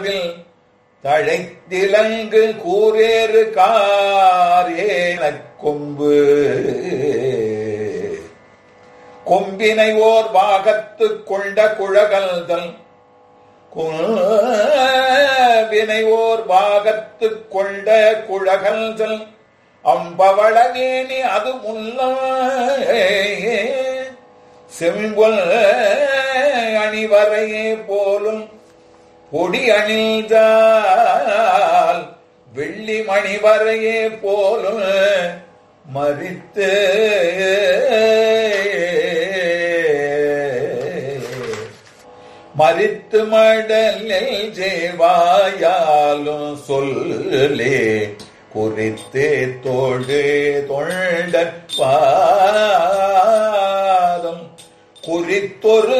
மார்பில் தழைத்திலங்கு கூரேறு காரேனக் கொம்பு கொம்பினை ஓர் வாகத்து கொண்ட குழகல்தல் கொம்பினை ஓர் வாகத்து கொண்ட குழகல்தல் அம்பவளவேணி அது முல்ல செம்பொல் அணிவரையே போலும் பொடி அணிந்தால் வெள்ளி மணிவரையே போலும் மறித்து மறித்து மடலில் ஜேவாயாலும் சொல்லே குறித்து தோடு தொண்ட பாதம் குறித்தொரு